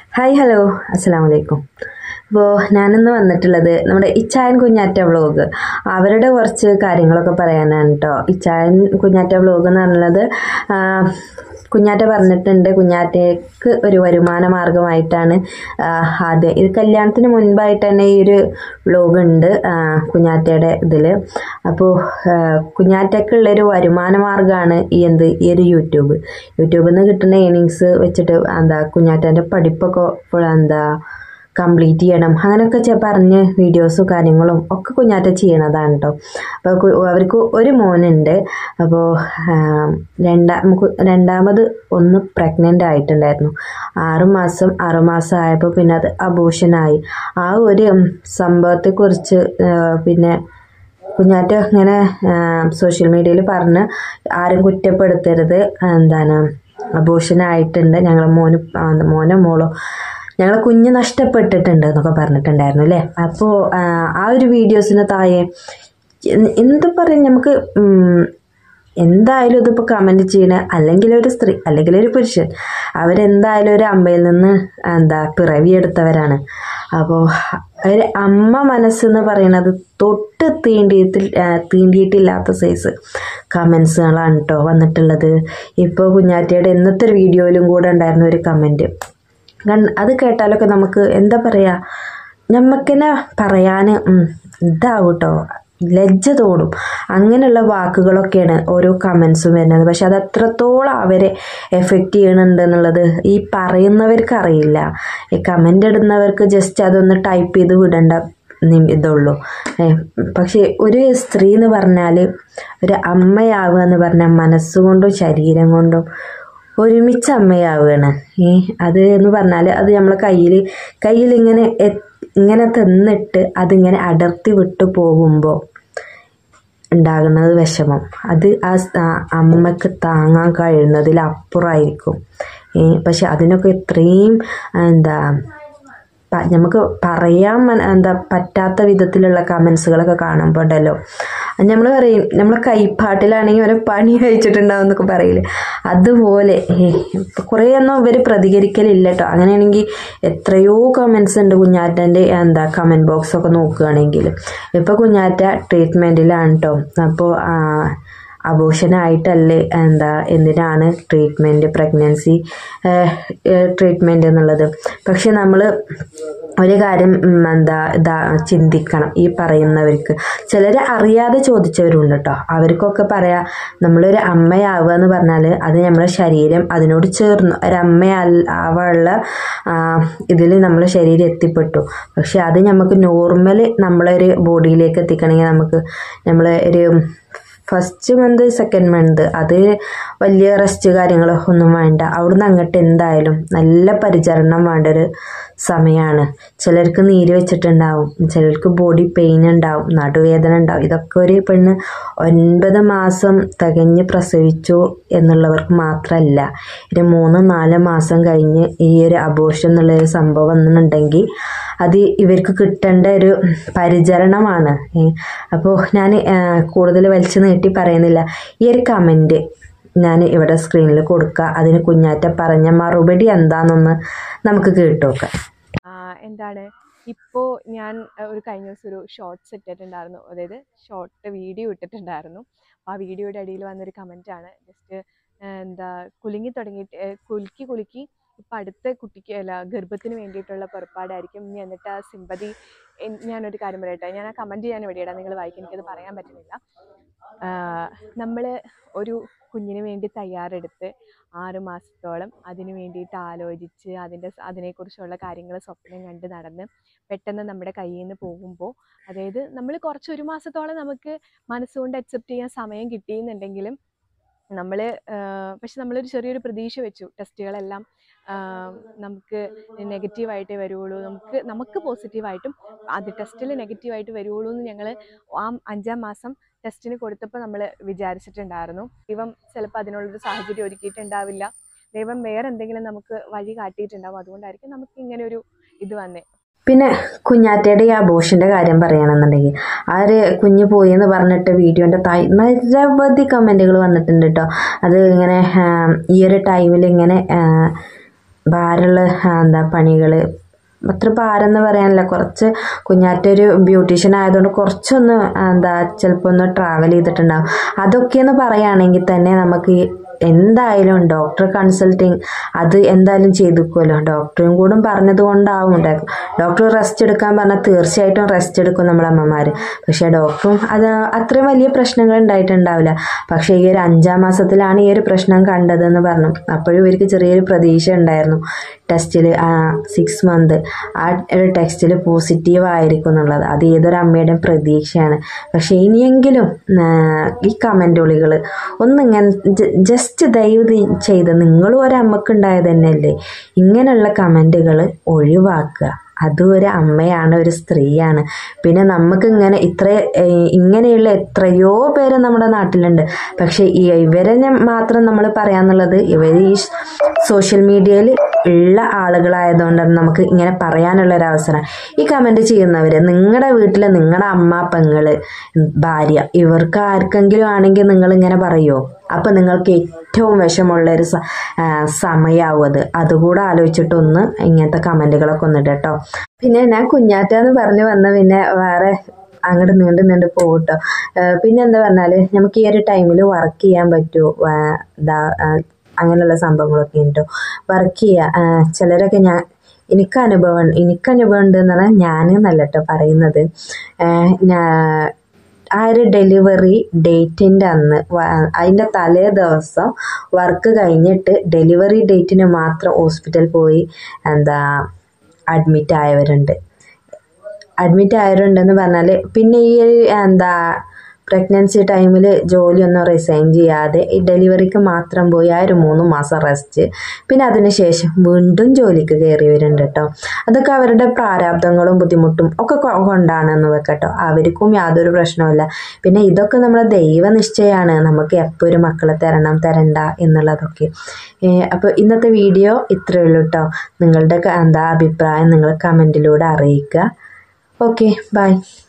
hi hello അസ്സാം വലൈക്കും അപ്പോൾ ഞാനിന്ന് വന്നിട്ടുള്ളത് നമ്മുടെ ഇച്ചായൻ കുഞ്ഞാറ്റ വ്ളോഗ് അവരുടെ കുറച്ച് കാര്യങ്ങളൊക്കെ പറയാനാണ് കേട്ടോ ഇച്ചായൻ കുഞ്ഞാറ്റ വ്ളോഗ് എന്ന് പറയുന്നത് ആ, കുഞ്ഞാറ്റ പറഞ്ഞിട്ടുണ്ട് കുഞ്ഞാറ്റയ്ക്ക് ഒരു വരുമാന മാർഗമായിട്ടാണ് ആ, ആദ്യം ഇത് കല്യാണത്തിന് മുൻപായിട്ട് തന്നെ ഈ ഒരു വ്ളോഗ് ഉണ്ട് ആ, കുഞ്ഞാറ്റയുടെ ഇതിൽ അപ്പോൾ കുഞ്ഞാറ്റക്കുള്ളൊരു വരുമാന മാർഗ്ഗമാണ് ഈ എന്ത് ഈ ഒരു യൂട്യൂബ് യൂട്യൂബിൽ നിന്ന് കിട്ടുന്ന ഏണിങ്സ് വെച്ചിട്ട് എന്താ കുഞ്ഞാറ്റേൻ്റെ പഠിപ്പൊക്കെ ഇപ്പോൾ എന്താ കംപ്ലീറ്റ് ചെയ്യണം അങ്ങനെയൊക്കെ ചെ- പറഞ്ഞ് വീഡിയോസും കാര്യങ്ങളും ഒക്കെ കുഞ്ഞാറ്റ ചെയ്യണതാണ് കേട്ടോ അപ്പോൾ കു- അവർക്ക് ഒരു മോനുണ്ട് അപ്പോൾ രണ്ടാ നമുക്ക് രണ്ടാമത് ഒന്ന് പ്രഗ്നൻ്റ് ആയിട്ടുണ്ടായിരുന്നു ആറ് മാസം ആറ് മാസം ആയപ്പോൾ പിന്നെ അത് അബൂഷനായി ആ ഒരു ഉം, സംഭവത്തെക്കുറിച്ച് ആ, പിന്നെ കുഞ്ഞാറ്റ ഇങ്ങനെ സോഷ്യൽ മീഡിയയിൽ പറഞ്ഞ് ആരും കുറ്റപ്പെടുത്തരുത് എന്താണ് അബോഷനായിട്ടുണ്ട് ഞങ്ങളെ മോന് ആ, മോനോ മോളോ ഞങ്ങളെ കുഞ്ഞ് നഷ്ടപ്പെട്ടിട്ടുണ്ട് എന്നൊക്കെ പറഞ്ഞിട്ടുണ്ടായിരുന്നു അല്ലേ അപ്പോൾ ആ ഒരു വീഡിയോസിന് താഴെ എന്ത് എന്ത് പറയും നമുക്ക് ഉം, എന്തായാലും ഇതിപ്പോൾ കമൻറ്റ് ചെയ്യണ അല്ലെങ്കിൽ ഒരു സ്ത്രീ അല്ലെങ്കിൽ ഒരു പുരുഷൻ അവരെന്തായാലും ഒരു അമ്മയിൽ നിന്ന് എന്താ പിറവിയെടുത്തവരാണ് അപ്പോൾ ഒരു അമ്മ മനസ്സെന്ന് പറയുന്നത് തൊട്ട് തീണ്ടിയിട്ട് തീണ്ടിയിട്ടില്ലാത്ത സൈസ് കമൻസുകളാണ് കേട്ടോ വന്നിട്ടുള്ളത് ഇപ്പോൾ കുഞ്ഞാറ്റയുടെ ഇന്നത്തെ ഒരു വീഡിയോയിലും കൂടെ ഉണ്ടായിരുന്ന ഒരു കമൻറ്റ് അത് കേട്ടാലൊക്കെ നമുക്ക് എന്താ പറയുക നമുക്കെന്നെ പറയാൻ ഇതാവും കേട്ടോ ലജ്ജ തോന്നും അങ്ങനെയുള്ള വാക്കുകളൊക്കെയാണ് ഓരോ കമൻസും വരുന്നത് പക്ഷെ അത് എത്രത്തോളം അവരെ എഫക്റ്റ് ചെയ്യണുണ്ട് എന്നുള്ളത് ഈ പറയുന്നവർക്ക് അറിയില്ല ഈ കമൻ്റ് ഇടുന്നവർക്ക് ജസ്റ്റ് അതൊന്ന് ടൈപ്പ് ചെയ്ത് വിടേണ്ട നി- ഇതുള്ളൂ ഏ, പക്ഷെ ഒരു സ്ത്രീ എന്ന് പറഞ്ഞാൽ ഒരു അമ്മയാവുക എന്ന് പറഞ്ഞാൽ മനസ്സുകൊണ്ടും ശരീരം കൊണ്ടും ഒരുമിച്ച് അമ്മയാവുകയാണ് ഏ അത് എന്ന് പറഞ്ഞാൽ അത് നമ്മളെ കയ്യിൽ കയ്യിൽ ഇങ്ങനെ എ- ഇങ്ങനെ തന്നിട്ട് അതിങ്ങനെ അടർത്തി വിട്ടു പോകുമ്പോൾ ഉണ്ടാകുന്നത് വിഷമം അത് ആ സ്- ആ അമ്മക്ക് താങ്ങാൻ കഴിയുന്നതിലപ്പുറമായിരിക്കും ഏ പക്ഷെ അതിനൊക്കെ ഇത്രയും എന്താ പ- നമുക്ക് പറയാൻ മന- എന്താ പറ്റാത്ത വിധത്തിലുള്ള കമൻസുകളൊക്കെ കാണുമ്പോൾ ഉണ്ടല്ലോ നമ്മൾ പറയും നമ്മളെ കൈപ്പാട്ടിലാണെങ്കിൽ ഒരു പണി കഴിച്ചിട്ടുണ്ടാവും എന്നൊക്കെ പറയില്ലേ അതുപോലെ കുറേ ഒന്നും ഇവർ പ്രതികരിക്കലില്ല കേട്ടോ അങ്ങനെയാണെങ്കിൽ എത്രയോ കമൻസ് ഉണ്ട് കുഞ്ഞാറ്റൻ്റെ എന്താ കമൻറ്റ് ബോക്സ് ഒക്കെ നോക്കുകയാണെങ്കിൽ ഇപ്പോൾ കുഞ്ഞാറ്റ ട്രീറ്റ്മെൻറ്റിലാണ് കേട്ടോ അപ്പോൾ അബോഷനായിട്ടല്ലേ എന്താ എന്തിനാണ് ട്രീറ്റ്മെൻറ്റ് പ്രഗ്നൻസി ട്രീറ്റ്മെൻറ്റ് എന്നുള്ളത് പക്ഷെ നമ്മൾ ഒരു കാര്യം ഉം, എന്താ ഇതാ ചിന്തിക്കണം ഈ പറയുന്നവർക്ക് ചിലർ അറിയാതെ ചോദിച്ചവരുണ്ട് കേട്ടോ അവർക്കൊക്കെ പറയാം നമ്മളൊരു അമ്മയാവുക എന്ന് പറഞ്ഞാൽ അത് നമ്മുടെ ശരീരം അതിനോട് ചേർന്നു ഒരമ്മ ആവാനുള്ള ഇതിൽ നമ്മളെ ശരീരം എത്തിപ്പെട്ടു പക്ഷെ അത് നമുക്ക് നോർമൽ നമ്മളൊരു ബോഡിയിലേക്ക് എത്തിക്കണമെങ്കിൽ നമുക്ക് നമ്മളെ ഒരു ഫസ്റ്റ് മന്ത് സെക്കൻഡ് മന്ത് അത് വലിയ റെസ്റ്റ് കാര്യങ്ങളോ ഒന്നും വേണ്ട അവിടുന്ന് അങ്ങോട്ട് എന്തായാലും നല്ല പരിചരണം വേണ്ട ഒരു സമയമാണ് ചിലർക്ക് നീര് വെച്ചിട്ടുണ്ടാവും ചിലർക്ക് ബോഡി പെയിൻ ഉണ്ടാവും നടുവേദന ഉണ്ടാവും ഇതൊക്കെ ഒരു പെണ്ണ് ഒൻപത് മാസം തികഞ്ഞ് പ്രസവിച്ചു എന്നുള്ളവർക്ക് മാത്രമല്ല ഒരു മൂന്ന് നാല് മാസം കഴിഞ്ഞ് ഈ ഒരു അബോഷൻ എന്നുള്ള ഒരു സംഭവം വന്നിട്ടുണ്ടെങ്കിൽ അത് ഇവർക്ക് കിട്ടേണ്ട ഒരു പരിചരണമാണ് അപ്പോൾ ഞാൻ കൂടുതൽ വലിച്ചു നീട്ടി പറയുന്നില്ല ഈ ഒരു കമൻറ്റ് ഞാൻ ഇവിടെ സ്ക്രീനിൽ കൊടുക്കുക അതിന് കുഞ്ഞാറ്റ പറഞ്ഞ മറുപടി എന്താണെന്നൊന്ന് നമുക്ക് കേട്ടു നോക്കാം ആ, എന്താണ് ഇപ്പോൾ ഞാൻ ആ, ഒരു കഴിഞ്ഞ ദിവസം ഒരു ഷോർട്സ് ഇട്ടിട്ടുണ്ടായിരുന്നു അതായത് ഷോർട്ട് വീഡിയോ ഇട്ടിട്ടുണ്ടായിരുന്നു ആ വീഡിയോയുടെ അടിയിൽ വന്നൊരു കമൻ്റ് ആണ് ജസ്റ്റ് എന്താ കുലുങ്ങി തുടങ്ങിയിട്ട് ഏ, കുലുക്കി കുലുക്കി ഇപ്പം അടുത്ത കുട്ടിക്ക് അല്ല ഗർഭത്തിന് വേണ്ടിയിട്ടുള്ള പുറപ്പാടായിരിക്കും ഇനി എന്നിട്ട് ആ സിമ്പതി ഞാനൊരു കാര്യം പറയട്ടെ ഞാൻ ആ കമൻറ്റ് ഞാൻ എവിടെയാണ് നിങ്ങൾ വായിക്കാൻ എനിക്കത് പറയാൻ പറ്റുന്നില്ല നമ്മൾ ഒരു കുഞ്ഞിന് വേണ്ടി തയ്യാറെടുത്ത് ആറ് മാസത്തോളം അതിന് വേണ്ടിയിട്ട് ആലോചിച്ച് അതിൻ്റെ സ- അതിനെക്കുറിച്ചുള്ള കാര്യങ്ങൾ സ്വപ്നം കണ്ട് നടന്ന് പെട്ടെന്ന് നമ്മുടെ കയ്യിൽ നിന്ന് പോകുമ്പോൾ അതായത് നമ്മൾ കുറച്ച് ഒരു മാസത്തോളം നമുക്ക് മനസ്സുകൊണ്ട് അക്സെപ്റ്റ് ചെയ്യാൻ സമയം കിട്ടിയെന്നുണ്ടെങ്കിലും നമ്മൾ പക്ഷെ നമ്മളൊരു ചെറിയൊരു പ്രതീക്ഷ വെച്ചു ടെസ്റ്റുകളെല്ലാം ആഹ് നമുക്ക് നെഗറ്റീവായിട്ടേ വരുള്ളൂ നമുക്ക് നമുക്ക് പോസിറ്റീവായിട്ടും അത് ടെസ്റ്റിൽ നെഗറ്റീവായിട്ട് വരുള്ളൂ എന്ന് ഞങ്ങൾ ആ അഞ്ചാം മാസം ടെസ്റ്റിന് കൊടുത്തപ്പോൾ നമ്മൾ വിചാരിച്ചിട്ടുണ്ടായിരുന്നു ദൈവം ചിലപ്പോൾ അതിനുള്ളൊരു സാഹചര്യം ഒരുക്കിയിട്ടുണ്ടാവില്ല ദൈവം വേറെ എന്തെങ്കിലും നമുക്ക് വഴി കാട്ടിയിട്ടുണ്ടാവും അതുകൊണ്ടായിരിക്കും നമുക്ക് ഇങ്ങനെ ഒരു ഇത് വന്നേ പിന്നെ കുഞ്ഞാറ്റയുടെ ഈ അബോഷൻ്റെ കാര്യം പറയുകയാണെന്നുണ്ടെങ്കിൽ ആ ഒരു കുഞ്ഞ് പോയി എന്ന് പറഞ്ഞിട്ട് വീഡിയോൻ്റെ താഴെ നിരവധി കമൻറ്റുകൾ വന്നിട്ടുണ്ട് കേട്ടോ അത് ഇങ്ങനെ ആ, ഈ ഒരു ടൈമിൽ ഇങ്ങനെ ആ, ഭാരമുള്ള ആ, എന്താ പണികൾ അത്ര ഭാരമെന്ന് പറയാനില്ല കുറച്ച് കുഞ്ഞാറ്റ ഒരു ബ്യൂട്ടീഷ്യൻ ആയതുകൊണ്ട് കുറച്ചൊന്ന് ആ, എന്താ ചിലപ്പോൾ ഒന്ന് ട്രാവൽ ചെയ്തിട്ടുണ്ടാവും അതൊക്കെയെന്ന് പറയുകയാണെങ്കിൽ തന്നെ നമുക്ക് ഈ എന്തായാലും ഡോക്ടർ കൺസൾട്ടിങ് അത് എന്തായാലും ചെയ്തുക്കുമല്ലോ ഡോക്ടറും കൂടെ പറഞ്ഞത് കൊണ്ടാവും ഡോക്ടർ റെസ്റ്റ് എടുക്കാൻ പറഞ്ഞാൽ തീർച്ചയായിട്ടും റെസ്റ്റ് എടുക്കും നമ്മളെ അമ്മമാർ പക്ഷേ ഡോക്ടറും അത് അത്രയും വലിയ പ്രശ്നങ്ങൾ ഉണ്ടായിട്ടുണ്ടാവില്ല പക്ഷേ ഈ ഒരു അഞ്ചാം മാസത്തിലാണ് ഈ ഒരു പ്രശ്നം കണ്ടതെന്ന് പറഞ്ഞു അപ്പോഴും ഇവർക്ക് ചെറിയൊരു പ്രതീക്ഷ ഉണ്ടായിരുന്നു ടെസ്റ്റിൽ സിക്സ് മന്ത് ആ ഒരു ടെസ്റ്റിൽ പോസിറ്റീവ് ആയിരിക്കും എന്നുള്ളത് അത് ഏതൊരു അമ്മയുടെയും പ്രതീക്ഷയാണ് പക്ഷേ ഇനിയെങ്കിലും ആ, ഈ കമൻറ്റുകൾ ഒന്നിങ്ങനെ ജസ്റ്റ് ദയവ് ചെയ്ത് നിങ്ങളും ഒരമ്മക്ക് ഉണ്ടായത് തന്നെയല്ലേ ഇങ്ങനെയുള്ള കമൻറ്റുകൾ ഒഴിവാക്കുക അതും ഒരു അമ്മയാണ് ഒരു സ്ത്രീയാണ് പിന്നെ നമുക്ക് ഇങ്ങനെ ഇത്ര ഏഹ്, ഇങ്ങനെയുള്ള എത്രയോ പേര് നമ്മുടെ നാട്ടിലുണ്ട് പക്ഷെ ഈ ഇവരെ ഞാൻ- മാത്രം നമ്മൾ പറയാന്നുള്ളത് ഇവർ ഈ സോഷ്യൽ മീഡിയയിൽ ഉള്ള ആളുകളായതുകൊണ്ടാണ് നമുക്ക് ഇങ്ങനെ പറയാനുള്ള ഒരു അവസരം ഈ കമൻറ്റ് ചെയ്യുന്നവർ നിങ്ങളുടെ വീട്ടിൽ നിങ്ങളുടെ അമ്മ പെങ്ങള് ഭാര്യ ഇവർക്ക് ആർക്കെങ്കിലും ആണെങ്കിൽ നിങ്ങൾ ഇങ്ങനെ പറയുമോ അപ്പം നിങ്ങൾക്ക് ഏറ്റവും വിഷമുള്ള ഒരു സ- ആ, സമയാവും അത് അതുകൂടെ ആലോചിച്ചിട്ടൊന്ന് ഇങ്ങനത്തെ കമൻറ്റുകളൊക്കെ ഒന്ന് ഇടുക കേട്ടോ പിന്നെ ഞാൻ കുഞ്ഞാറ്റാന്ന് പറഞ്ഞു വന്ന പിന്നെ വേറെ അങ്ങോട്ട് നീണ്ട് നീണ്ട് പോകും കേട്ടോ പിന്നെ എന്താ പറഞ്ഞാൽ നമുക്ക് ഈ ഒരു ടൈമിൽ വർക്ക് ചെയ്യാൻ പറ്റുമോ എന്താ ആ, അങ്ങനെയുള്ള സംഭവങ്ങളൊക്കെ ഉണ്ടോ വർക്ക് ചെയ്യുക ചിലരൊക്കെ ഞാൻ എനിക്ക് അനുഭവം എനിക്ക് അനുഭവം ഉണ്ട് എന്ന് പറഞ്ഞാൽ ഞാൻ എന്നല്ല കേട്ടോ പറയുന്നത് ഏഹ് ഞാ- ആ ഒരു ഡെലിവറി ഡേറ്റിൻ്റെ അന്ന് വ- അതിൻ്റെ തലേ ദിവസം വർക്ക് കഴിഞ്ഞിട്ട് ഡെലിവറി ഡേറ്റിന് മാത്രം ഹോസ്പിറ്റലിൽ പോയി എന്താ അഡ്മിറ്റ് ആയവരുണ്ട് അഡ്മിറ്റ് ആയവരുണ്ടെന്ന് പറഞ്ഞാൽ പിന്നെ ഈ ഒരു എന്താ പ്രഗ്നൻസി ടൈമിൽ ജോലിയൊന്നും റിസൈൻ ചെയ്യാതെ ഈ ഡെലിവറിക്ക് മാത്രം പോയി ആ ഒരു മൂന്ന് മാസം റെസ്റ്റ് പിന്നെ അതിനുശേഷം വീണ്ടും ജോലിക്ക് കയറിയവരുണ്ട് കേട്ടോ അതൊക്കെ അവരുടെ പ്രാരാബ്ദങ്ങളും ബുദ്ധിമുട്ടും ഒക്കെ കൊ- കൊണ്ടാണെന്ന് വെക്കട്ടോ അവർക്കും യാതൊരു പ്രശ്നവുമില്ല പിന്നെ ഇതൊക്കെ നമ്മുടെ ദൈവനിശ്ചയമാണ് നമുക്ക് എപ്പോൾ ഒരു മക്കളെ തരണം തരണ്ട എന്നുള്ളതൊക്കെ അപ്പോൾ ഇന്നത്തെ വീഡിയോ ഇത്രയേ ഉള്ളൂ കേട്ടോ നിങ്ങളുടെ ക- എന്താ അഭിപ്രായം നിങ്ങൾ കമൻറ്റിലൂടെ അറിയിക്കുക ഓക്കെ ബൈ